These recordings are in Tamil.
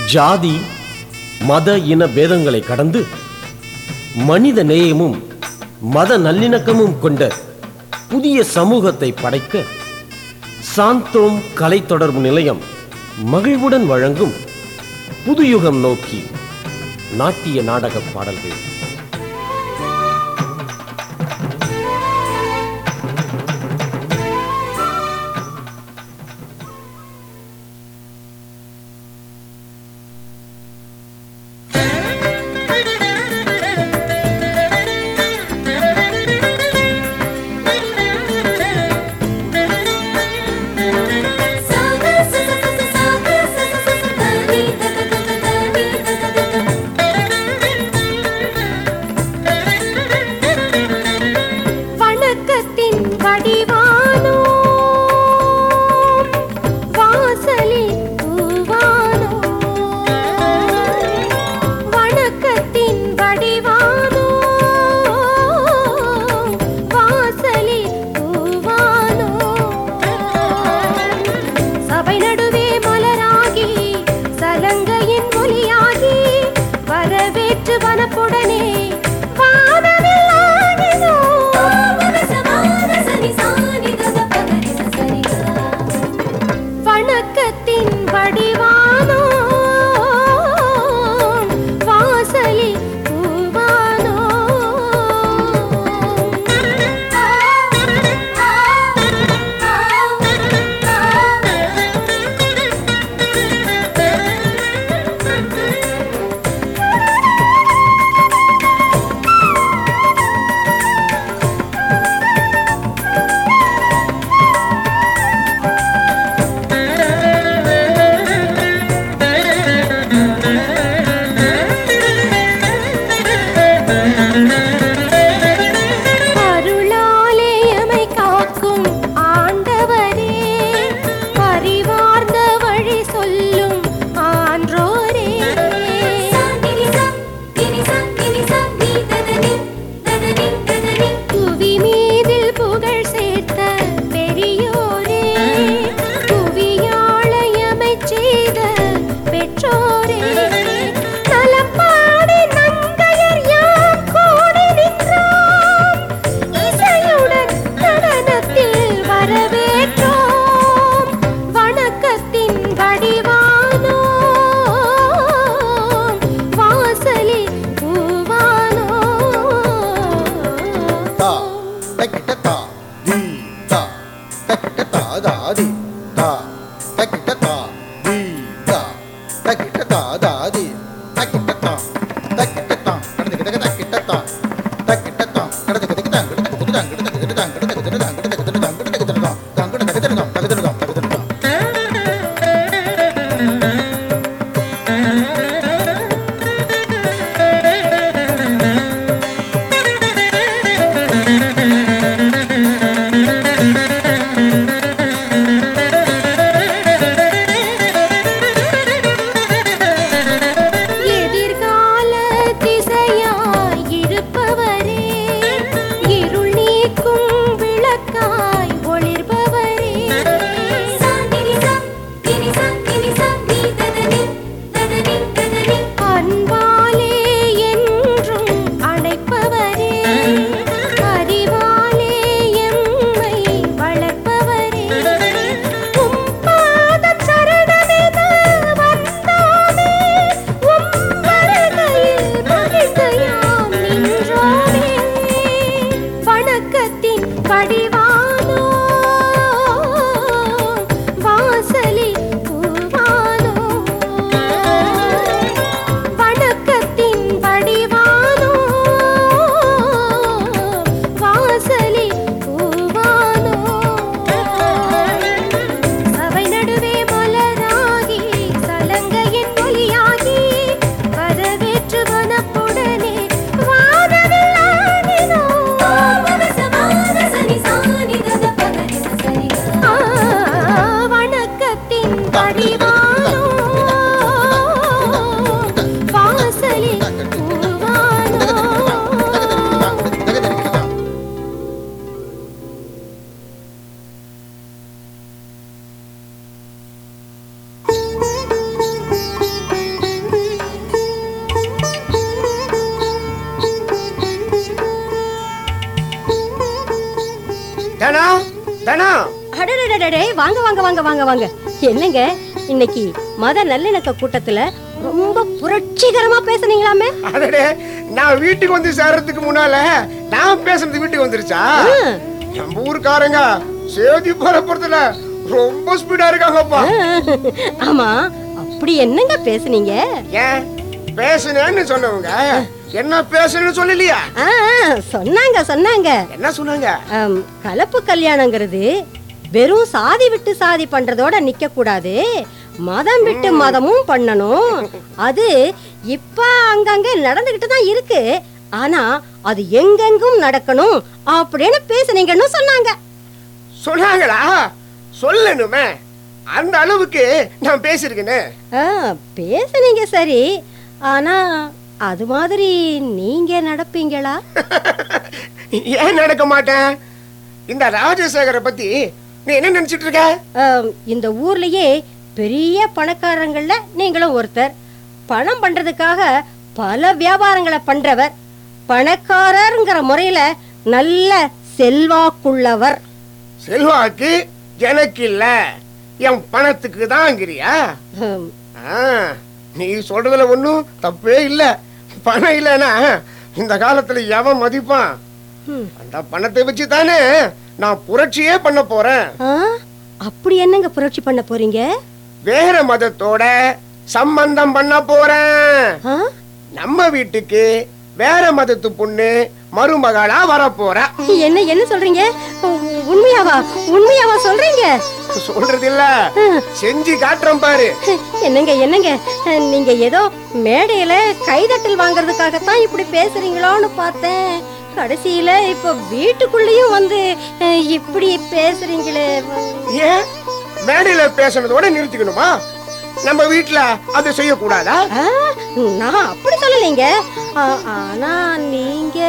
ஜாதி மத இன பேதங்களை கடந்து மனித நேயமும் மத நல்லிணக்கமும் கொண்ட புதிய சமூகத்தை படைக்க சாந்தோம் கலை தொடர்பு நிலையம் மகிழ்வுடன் வழங்கும் புதுயுகம் நோக்கி நாட்டிய நாடக பாடல்கள் வணக்கத்தின் வடிவானோ வாசலில் பூவானோ வணக்கத்தின் வடிவானோ வாசலில் பூவானோ சபை நடுவே மலராகி சலங்கையின் ஒலியாகி வரவேற்று வனப்புடனே வானவில் ஆடினோ வணக்கத்தின் வடிவானோ வாசலில் பூவானோ அருளாலயமை காக்கும் ஆண்டவரே பரிவார்ந்த வழி சொல்லும் ஆன்றோரே புவி மீதில் புகழ் சேர்த்த பெரியோரே புவியாளயமை செய்த பெற்றோரே நலப்பாடி நங்கையர் யாம் கூடி நின்றோம் இசையுடன் நடனத்தில் வரவேற்றோம் வணக்கத்தின் வடிவானோ வாசலில் பூவானோ தா தக்கிட்ட தா தி தா தக்கிட்ட தா தா தி தா தக்கிட்ட தா தி தா தக்கிட்ட தா தா தி தக்கிட்ட தா தக்கிட்ட தா கடதுக்கு தக்கிட்ட தா தக்கிட்ட தா கடதுக்கு தக்கிட்ட தா கடதுக்கு தக்கிட்ட தா கடதுக்கு தக்கிட்ட தா கடதுக்கு தக்கிட்ட தா கடதுக்கு தக்கிட்ட தா கடதுக்கு தக்கிட்ட தா கடதுக்கு தக்கிட்ட தா கடதுக்கு தக்கிட்ட தா வணக்கத்தின் அடடே வாங்க வாங்க வாங்க வாங்க வாங்க என்னங்க இன்னைக்கு மத நல்லிணக்க கூட்டத்துல ரொம்ப புரட்சிகரமா பேசுனீங்களாமே அடடே நான் வீட்டுக்கு வந்து சேர்றதுக்கு முன்னால நான் பேசுறது வீட்டுக்கு வந்துருச்சா நம்ம ஊருக்காரங்க சேதி பரப்புறதுல ரொம்ப ஸ்பீடா இருக்காங்கப்பா ஆமா அப்படி என்னங்க பேசுனீங்க ஏன் பேசுனேன்னு சொன்னவங்க என்ன பேசணும்னு சொல்லலையா ஆ, சொன்னாங்க சொன்னாங்க என்ன சொன்னாங்க ஆம், கலப்பு கல்யாணங்கிறது வெறும் சாதி விட்டு சாதி பண்றதோட நிக்க கூடாது மதம் விட்டு மதமும் பண்ணணும் அது இப்ப அங்கங்க நடந்துகிட்டு தான் இருக்கு ஆனா அது எங்கெங்கும் நடக்கணும் அப்படின்னு பேசுனீங்கன்னு சொன்னாங்க சொன்னாங்களா சொல்லணுமே அந்த அளவுக்கு நான் பேசியிருக்கேனே ஆ, பேசுனீங்க சரி ஆனா அது மாதிரி நீங்க நடப்பீங்களா ஏன் நடக்க மாட்டேன் இந்த ராஜசேகரை பத்தி நீ என்ன நினைச்சிட்டு இருக்க ஆம், இந்த ஊர்லயே பெரிய பணக்காரங்கள்ல நீங்களும் ஒருத்தர் பணம் பண்றதுக்காக பல வியாபாரங்களை பண்றவர் பணக்காரருங்கிற முறையில நல்ல செல்வாக்குள்ளவர் செல்வாக்கு எனக்கு இல்ல என் பணத்துக்கு தான்ங்கிறியா ஹம், ஆ, நீ சொல்றதுல ஒண்ணும் தப்பே இல்ல பணம் இல்லைன்னா இந்த காலத்துல எவன் மதிப்பான் ஹம். அந்த பணத்தை வச்சு தானே நான் புரட்சியே பண்ண போறேன் ஆ, அப்படி என்னங்க புரட்சி பண்ண போறீங்க வேற மதத்தோட சம்பந்தம் பண்ண போறேன் ஆ? நம்ம வீட்டுக்கு வேற மதத்து பொண்ணு மருமகளா வரப்போறா என்ன என்ன சொல்றீங்க உ- உண்மையாவா உண்மையாவா சொல்றீங்க சொல்றது இல்ல செஞ்சு காட்டுறேன் பாரு என்னங்க என்னங்க நீங்க ஏதோ மேடையில கைதட்டல் வாங்குறதுக்காகத்தான் இப்படி பேசுறீங்களோன்னு பார்த்தேன் கடைசியில இப்ப வீட்டுக்குள்ளேயும் வந்து அஹ், இப்படி பேசுறீங்களே ஏன் மேடையில பேசுனதோட நிறுத்திக்கணுமா நம்ம வீட்ல அதை செய்யக்கூடாதா ஆ, நான் அப்படி சொல்லலைங்க ஆ, ஆனா நீங்க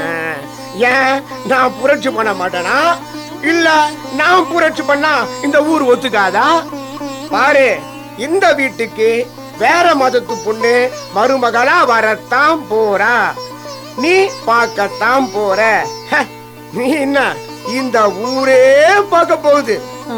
ஏன் நான் புரட்சி பண்ண மாட்டேனா இல்ல நான் புரட்சி பண்ணா இந்த ஊர் ஒத்துக்காதா பாரு இந்த வீட்டுக்கு வேற மதத்து பொண்ணு மருமகளா வரத்தான் போறா நீ பார்க்கத்தான் போற ஹ, நீ என்ன இந்த ஊரே பார்க்க போகுது ஆ,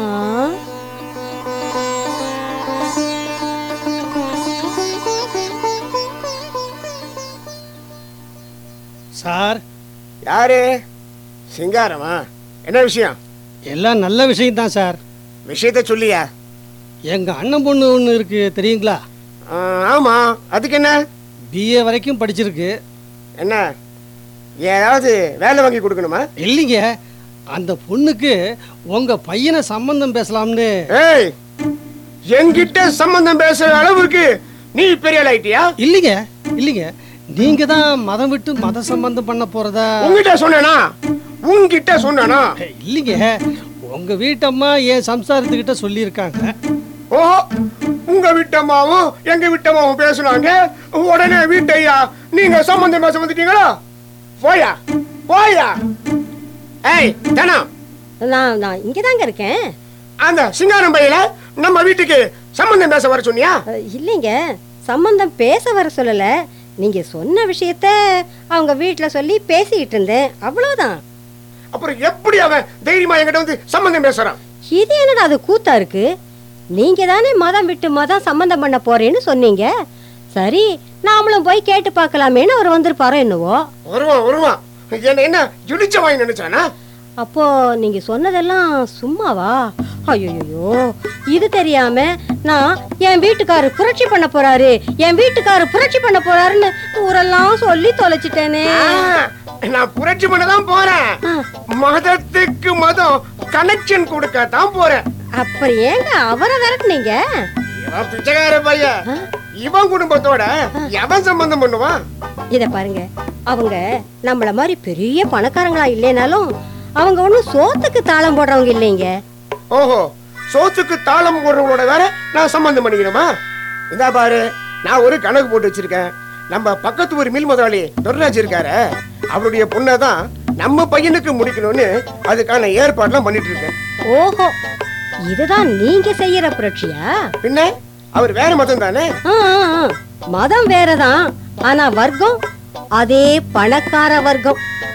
சார் யாரு சிங்காரமா என்ன விஷயம் எல்லாம் நல்ல விஷயம்தான் சார் விஷயத்த சொல்லியா எங்க அண்ணன் பொண்ணு ஒன்று இருக்கு தெரியுங்களா ஆ, ஆமா அதுக்கு என்ன பிஏ வரைக்கும் படிச்சிருக்கு என்ன ஏதாவது வேலை வாங்கி கொடுக்கணுமா இல்லைங்க அந்த பொண்ணுக்கு உங்க பையனை சம்பந்தம் பேசலாம்னு ஏய் என்கிட்ட சம்பந்தம் பேசுற அளவுக்கு நீ பெரிய ஆள் ஆயிட்டியா இல்லைங்க இல்லைங்க நீங்க தான் மதம் விட்டு மத சம்பந்தம் பண்ண போறதா உங்ககிட்ட சொன்னேனா உன்கிட்ட சொன்னேனா இல்லைங்க உங்க வீட்டம்மா என் சம்சாரத்துக்கிட்ட சொல்லியிருக்காங்க ஓஹோ உங்க வீட்டம்மாவும் எங்க வீட்டம்மாவும் பேசுனாங்க உடனே வீட்டையா நீங்க சம்பந்தம் பேச வந்துட்டீங்களா போயா போயா ஏய் தனம் நான் நான் இங்கதாங்க இருக்கேன் அந்த சிங்காரம் பையில நம்ம வீட்டுக்கு சம்பந்தம் பேச வர சொன்னியா அஹ், இல்லைங்க சம்பந்தம் பேச வர சொல்லல நீங்க சொன்ன விஷயத்த அவங்க வீட்ல சொல்லி பேசிக்கிட்டு இருந்தேன் அவ்வளவுதான் அப்புறம் எப்படி அவன் தைரியமா என்கிட்ட வந்து சம்பந்தம் பேசுறான் இது என்னடா அது கூத்தா இருக்கு நீங்க தானே மதம் விட்டு மதம் சம்பந்தம் பண்ண போறேன்னு சொன்னீங்க சரி நாமளும் போய் கேட்டு பார்க்கலாமேன்னு அவர் வந்திருப்பாரோ என்னவோ வருவான் வருவான் என்ன என்ன ஜுடிச்ச வாங்கி நினைச்சானா அப்போ நீங்க சொன்னதெல்லாம் சும்மாவா ஐயோ இது தெரியாம நான் என் வீட்டுக்காரு புரட்சி பண்ண போறாரு என் வீட்டுக்காரு புரட்சி பண்ண போறாருன்னு ஊரெல்லாம் சொல்லி தொலைச்சிட்டேனே ஆ, நான் புரட்சி பண்ணதான் போறேன் மதத்துக்கு மதம் கனெக்ஷன் கொடுக்கத்தான் போறேன் அப்புறம் ஏங்க அவரை விரட்டுனீங்க இவன் பிச்சைக்கார பையன் இவன் குடும்பத்தோட எவன் சம்பந்தம் பண்ணுவான் இத பாருங்க அவங்க நம்மள மாதிரி பெரிய பணக்காரங்களா இல்லைனாலும் அவங்க ஒண்ணும் சோத்துக்கு தாளம் போடுறவங்க இல்லைங்க ஓஹோ சோத்துக்கு தாளம் போடுறவங்களோட வேற நான் சம்பந்தம் பண்ணிக்கணுமா இந்தா பாரு நான் ஒரு கணக்கு போட்டு வச்சிருக்கேன் நம்ம பக்கத்து ஒரு மில் முதலாளி துர்ராஜ் இருக்காரு அவருடைய பொண்ணை தான் நம்ம பையனுக்கு முடிக்கணும்னு அதுக்கான ஏற்பாடுலாம் பண்ணிட்டு இருக்கேன் ஓஹோ இதுதான் நீங்க செய்யற புரட்சியா பின்ன அவர் வேற மதம் தானே ஆ, ஆ, ஆ. மதம் வேறதான் ஆனா வர்க்கம் அதே பணக்கார வர்க்கம்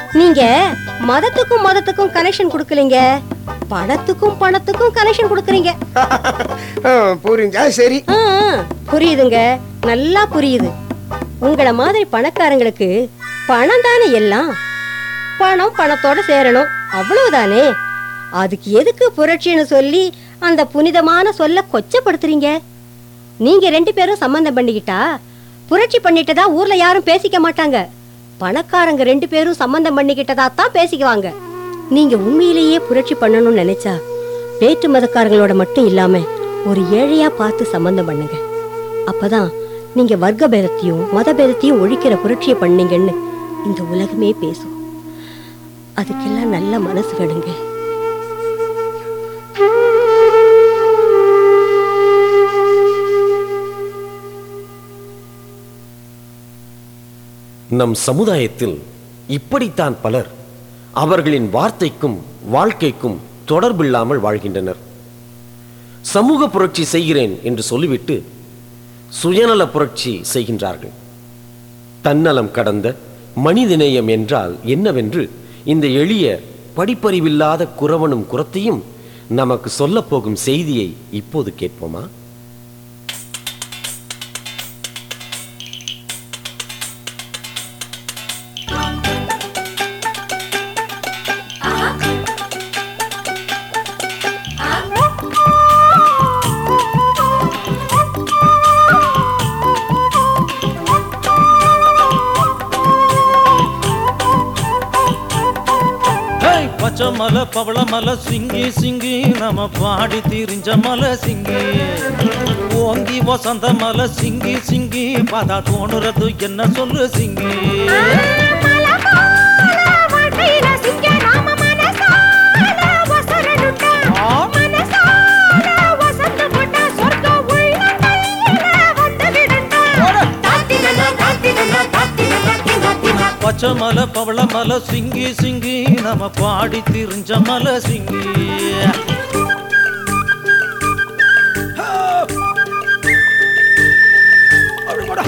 நீங்க மதத்துக்கும் மதத்துக்கும் கனெக்ஷன் கொடுக்கலீங்க பணத்துக்கும் பணத்துக்கும் கனெக்ஷன் கொடுக்கறீங்க ஆ, புரிஞ்சா சரி ஆ, ஆ, புரியுதுங்க நல்லா புரியுது உங்கள மாதிரி பணக்காரங்களுக்கு பணம் தானே எல்லாம் பணம் பணத்தோட சேரணும் அவ்வளவுதானே அதுக்கு எதுக்கு புரட்சின்னு சொல்லி அந்த புனிதமான சொல்ல கொச்சப்படுத்துறீங்க நீங்க ரெண்டு பேரும் சம்பந்தம் பண்ணிக்கிட்டா புரட்சி பண்ணிட்டதா ஊர்ல யாரும் பேசிக்க மாட்டாங்க பணக்காரங்க ரெண்டு பேரும் சம்பந்தம் பண்ணிக்கிட்டதா தான் பேசிக்குவாங்க நீங்க உண்மையிலேயே புரட்சி பண்ணணும்னு நினைச்சா வேற்று மதக்காரங்களோட மட்டும் இல்லாம ஒரு ஏழையா பார்த்து சம்பந்தம் பண்ணுங்க அப்பதான் நீங்க வர்க்க பேதத்தையும் மத பேதத்தையும் ஒழிக்கிற புரட்சியை பண்ணீங்கன்னு இந்த உலகமே பேசும் அதுக்கெல்லாம் நல்ல மனசு வேணுங்க நம் சமுதாயத்தில் இப்படித்தான் பலர் அவர்களின் வார்த்தைக்கும் வாழ்க்கைக்கும் தொடர்பில்லாமல் வாழ்கின்றனர் சமூக புரட்சி செய்கிறேன் என்று சொல்லிவிட்டு சுயநல புரட்சி செய்கின்றார்கள் தன்னலம் கடந்த மனிதநேயம் என்றால் என்னவென்று இந்த எளிய படிப்பறிவில்லாத குறவனும் குரத்தையும் நமக்கு சொல்லப் போகும் செய்தியை இப்போது கேட்போமா ஹேய், பச்சை மலை பவள மலை சிங்கி சிங்கி நம்ம பாடி திரிஞ்ச மலை சிங்கி ஓங்கி வசந்த மலை சிங்கி சிங்கி பார்த்தா தோணுறது என்ன சொல்லு சிங்கி வாழ்க்கையில சிங்க நாம மனசால வசரணுட்டா. மனசால வசந்து போட்டா சொர்க்கம் உள்ளங்கையில வந்து விடுண்டா. தாத்தினனா, தாத்தினனா, தாத்தினனா, தினா, தினா. பச்சை மலை பவள மலை சிங்கி சிங்கி நம்ம பாடி திரிஞ்ச மலை சிங்கி அப்படி போடா.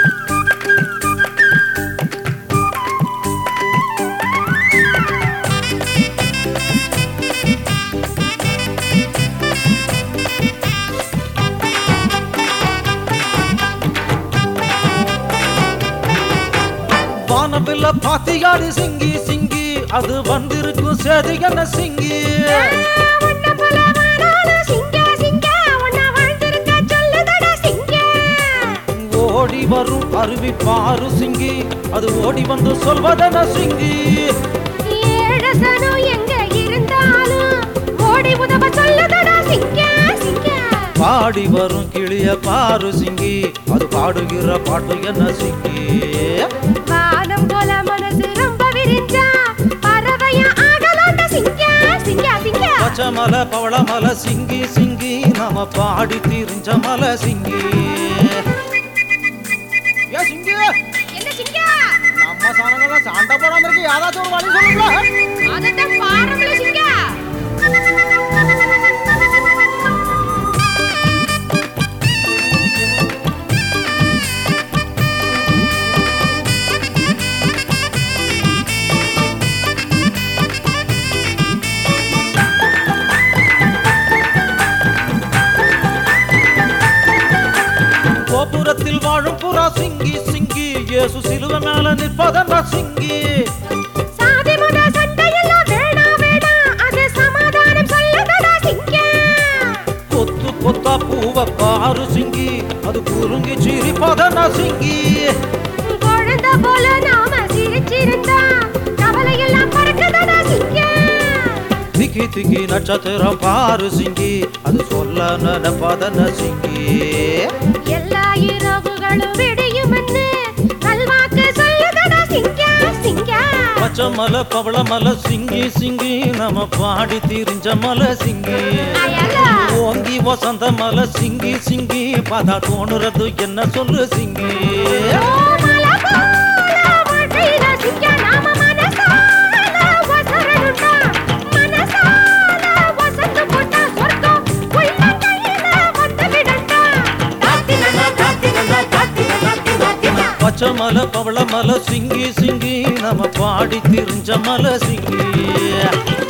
வானவில்ல பாத்தியாடு சிங்கி சிங்கி அது வந்திருக்கும் சேது என்ன சிங்கி உன்னை போல வாழாலும் சிங்க, சிங்க. உன்னை வாழ்ந்திருக்க சொல்லுதடா சிங்க. ஓடி வரும் அருவி பாரு சிங்கி அது ஓடி வந்து சொல்வதென சிங்கி ஏழசனம் எங்க இருந்தாலும் ஓடி உதவ சொல்லுதடா சிங்க, சிங்க. பாடி வரும் கிளிய பாரு சிங்கி அது பாடுகிற பாட்டு என்ன சிங்கி வானம் போல மனசு ரொம்ப விரிஞ்சா பறவையா ஆகலாண்ட சிங்க, சிங்க, சிங்க. பச்சை மலை பவள மலை சிங்கி சிங்கி நாம பாடி திரிஞ்ச மலை சிங்கி ஏ சிங்கி என்ன சிங்க? நம்ம சாணங்கள சாண்ட போடாம இருக்கு யாராச்சும் ஒரு வழி சொல்லுங்களா அதத்தான் பாருங்களே சிங்க. கோபுரத்தில் வாழும் புறா சிங்கி சிங்கி இயேசு சிலுவை மேல நிற்பதென்ன சிங்கி சாதி மத சண்டையெல்லாம் வேணாம், வேணாம். அது சமாதானம் சொல்லுதடா சிங்க. கொத்து கொத்தா பூவ பாரு சிங்கி அது குறுங்கி சிரிப்பதென்ன சிங்கி குழந்தை போல நாம சிரிச்சிருந்தா கவலையெல்லாம் பறக்குதடா சிங்க. திக்கி திக்கி நட்சத்திரம் பாரு சிங்கி அது சொல்ல நினைப்பதென்ன சிங்கி எல்லா இரவுகளும் விடியுமென்னு நல்வாக்கு சொல்லுதடா சிங்க, சிங்க. பச்சை மலை பவள மலை சிங்கி சிங்கி நம்ம பாடி திரிஞ்ச மலை சிங்கி அயலா. ஓங்கி வசந்த மலை சிங்கி சிங்கி பார்த்தா தோணுறது என்ன சொல்லு சிங்கி ஓ மலை போல வாழ்க்கையில சிங்க நாம மனசால வசரணுண்டா. மனசால வசந்து போட்டா சொர்க்கம் உள்ளங்கையில வந்து விடுண்டா. தாத்தினனா, தாத்தினனா, தாத்தினனா, தினா, தினா. பச்சை மலை பவள மலை சிங்கி சிங்கி நம்ம பாடி திரிஞ்ச மலை சிங்கி